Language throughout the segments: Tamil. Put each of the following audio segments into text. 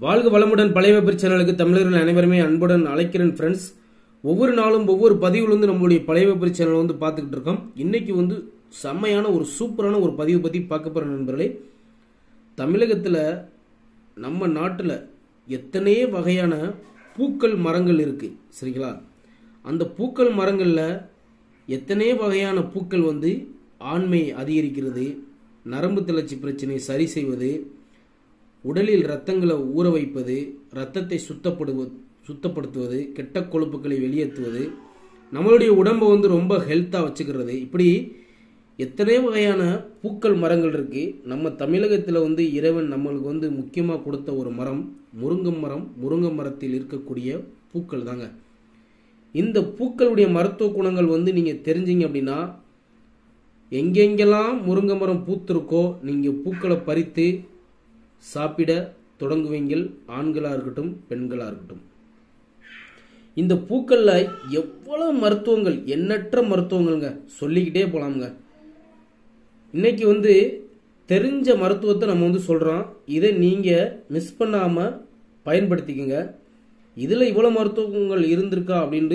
வாழ்க வளமுடன் பழைய வெப்பர் சேனலுக்கு தமிழர்கள் அனைவருமே அன்புடன் அழைக்கிறேன் ஃப்ரெண்ட்ஸ் ஒவ்வொரு நாளும் ஒவ்வொரு பதிவுல வந்து நம்மளுடைய பழைய வெப்பர் சேனல் வந்து பார்த்துக்கிட்டு இருக்கோம் இன்னைக்கு வந்து செம்மையான ஒரு சூப்பரான ஒரு பதிவு பற்றி பார்க்க போகிற நண்பர்களே தமிழகத்தில் நம்ம நாட்டில் எத்தனையோ வகையான பூக்கள் மரங்கள் இருக்குது சரிங்களா அந்த பூக்கள் மரங்களில் எத்தனையோ வகையான பூக்கள் வந்து ஆண்மை அதிகரிக்கிறது நரம்பு தளர்ச்சி பிரச்சனை சரி செய்வது உடலில் ரத்தங்களை ஊற வைப்பது ரத்தத்தை சுத்தப்படுவது சுத்தப்படுத்துவது கெட்ட கொழுப்புகளை வெளியேற்றுவது நம்மளுடைய உடம்பை வந்து ரொம்ப ஹெல்த்தாக வச்சுக்கிறது இப்படி எத்தனை வகையான பூக்கள் மரங்கள் இருக்கு நம்ம தமிழகத்தில் வந்து இறைவன் நம்மளுக்கு வந்து முக்கியமாக கொடுத்த ஒரு மரம் முருங்கை மரம் முருங்கை மரத்தில் இருக்கக்கூடிய பூக்கள் தாங்க இந்த பூக்களுடைய மருத்துவ குணங்கள் வந்து நீங்கள் தெரிஞ்சீங்க அப்படின்னா எங்கெங்கெல்லாம் முருங்கை மரம் பூத்திருக்கோ நீங்கள் பூக்களை பறித்து சாப்பிட தொடங்குவீங்கள் ஆண்களாக இருக்கட்டும் பெண்களாக இருக்கட்டும் இந்த பூக்களில் எவ்வளவு மருத்துவங்கள் எண்ணற்ற மருத்துவங்கள்ங்க சொல்லிக்கிட்டே போகலாமுங்க இன்னைக்கு வந்து தெரிஞ்ச மருத்துவத்தை நம்ம வந்து சொல்கிறோம் இதை நீங்கள் மிஸ் பண்ணாமல் பயன்படுத்திக்கங்க இதில் இவ்வளோ மருத்துவங்கள் இருந்திருக்கா அப்படின்ட்டு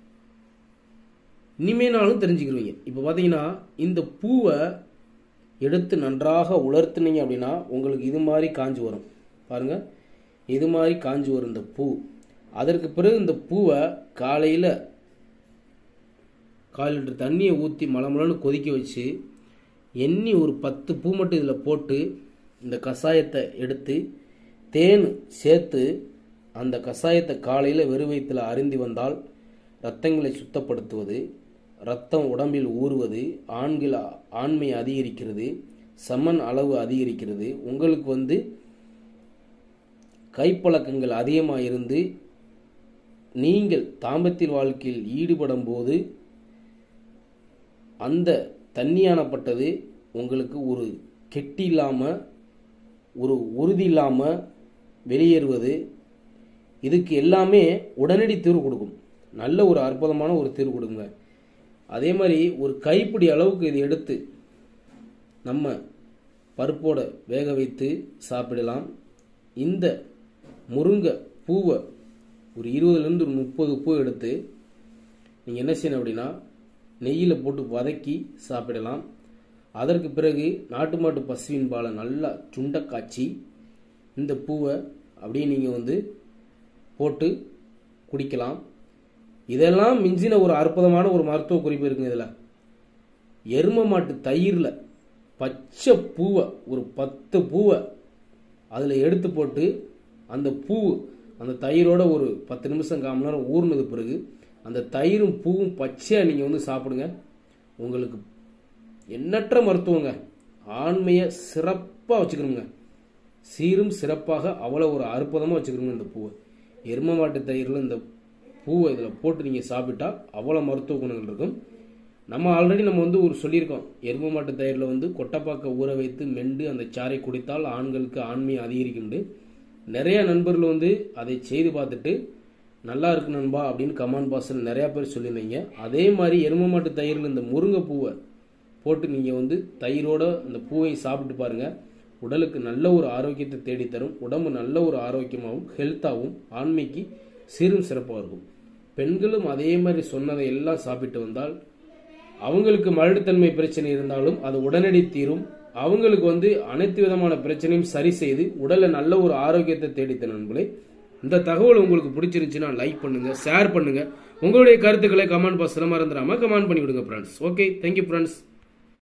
இனிமேனாலும் தெரிஞ்சுக்கிருவீங்க இப்போ பார்த்தீங்கன்னா இந்த பூவை எடுத்து நன்றாக உலர்த்துனீங்க அப்படின்னா உங்களுக்கு இது மாதிரி காஞ்சி வரும் பாருங்க இது மாதிரி காஞ்சி வரும் இந்த பூ அதற்கு பிறகு இந்த பூவை காலையில் கால் லிட்டர் தண்ணியை ஊற்றி மலமலன்னு கொதிக்க வச்சு எண்ணி ஒரு பத்து பூ மட்டும் இதில் போட்டு இந்த கஷாயத்தை எடுத்து தேன் சேர்த்து அந்த கஷாயத்தை காலையில் வெறும் வயிற்றில் அருந்தி வந்தால் இரத்தங்களை சுத்தப்படுத்துவது ரத்தம் உடம்பில் ஊறுவது ஆண்கள் ஆண்மை அதிகரிக்கிறது சமன் அளவு அதிகரிக்கிறது உங்களுக்கு வந்து கைப்பழக்கங்கள் அதிகமாக இருந்து நீங்கள் தாம்பத்திய வாழ்க்கையில் ஈடுபடும் போது அந்த தண்ணியானப்பட்டது உங்களுக்கு ஒரு கெட்டி இல்லாமல் ஒரு உறுதி இல்லாமல் வெளியேறுவது இதுக்கு எல்லாமே உடனடி தீர்வு கொடுக்கும் நல்ல ஒரு அற்புதமான ஒரு தீர்வு கொடுங்க அதே மாதிரி ஒரு கைப்பிடி அளவுக்கு இது எடுத்து நம்ம பருப்போட வேக வைத்து சாப்பிடலாம் இந்த முருங்கை பூவை ஒரு இருபதுலேருந்து ஒரு முப்பது பூ எடுத்து நீங்கள் என்ன செய்யணும் அப்படின்னா நெய்யில் போட்டு வதக்கி சாப்பிடலாம் அதற்கு பிறகு நாட்டு மாட்டு பசுவின் பாலை நல்லா சுண்ட காய்ச்சி இந்த பூவை அப்படியே நீங்கள் வந்து போட்டு குடிக்கலாம் இதெல்லாம் மிஞ்சின ஒரு அற்புதமான ஒரு மருத்துவ குறிப்பு இருக்குங்க இதில் எரும மாட்டு தயிரில் பச்சை பூவை ஒரு பத்து பூவை அதில் எடுத்து போட்டு அந்த பூ அந்த தயிரோட ஒரு பத்து நிமிஷம் காம நேரம் ஊறினது பிறகு அந்த தயிரும் பூவும் பச்சையாக நீங்கள் வந்து சாப்பிடுங்க உங்களுக்கு எண்ணற்ற மருத்துவங்க ஆண்மையை சிறப்பாக வச்சுக்கணுங்க சீரும் சிறப்பாக அவ்வளோ ஒரு அற்புதமாக வச்சுக்கணுங்க இந்த பூவை எரும மாட்டு தயிரில் இந்த பூவை இதில் போட்டு நீங்கள் சாப்பிட்டா அவ்வளோ மருத்துவ குணங்கள் இருக்கும் நம்ம ஆல்ரெடி நம்ம வந்து ஒரு சொல்லியிருக்கோம் எரும மாட்டு தயிரில் வந்து கொட்டைப்பாக்க ஊற வைத்து மெண்டு அந்த சாறை குடித்தால் ஆண்களுக்கு ஆண்மை அதிகரிக்கும்னு நிறைய நண்பர்கள் வந்து அதை செய்து பார்த்துட்டு நல்லா இருக்கு நண்பா அப்படின்னு கமெண்ட் பாக்ஸில் நிறையா பேர் சொல்லியிருந்தீங்க அதே மாதிரி எரும மாட்டு தயிரில் இந்த முருங்கை பூவை போட்டு நீங்கள் வந்து தயிரோட அந்த பூவை சாப்பிட்டு பாருங்கள் உடலுக்கு நல்ல ஒரு ஆரோக்கியத்தை தேடித்தரும் உடம்பு நல்ல ஒரு ஆரோக்கியமாகவும் ஹெல்த்தாகவும் ஆண்மைக்கு சீரும் சிறப்பாக இருக்கும் பெண்களும் அதே மாதிரி சொன்னதை எல்லாம் சாப்பிட்டு வந்தால் அவங்களுக்கு மலட்டுத்தன்மை பிரச்சனை இருந்தாலும் அது உடனடி தீரும் அவங்களுக்கு வந்து அனைத்து விதமான பிரச்சனையும் சரி செய்து உடலை நல்ல ஒரு ஆரோக்கியத்தை தேடித்த நண்பர்களே இந்த தகவல் உங்களுக்கு பிடிச்சிருந்துச்சுன்னா லைக் பண்ணுங்க ஷேர் பண்ணுங்க உங்களுடைய கருத்துக்களை கமெண்ட் பாக்ஸ் மறந்துடாம கமெண்ட் பண்ணி விடுங்க ஃப்ரெண்ட்ஸ் ஓகே தேங்க்யூ ஃப்ரெண்ட்ஸ்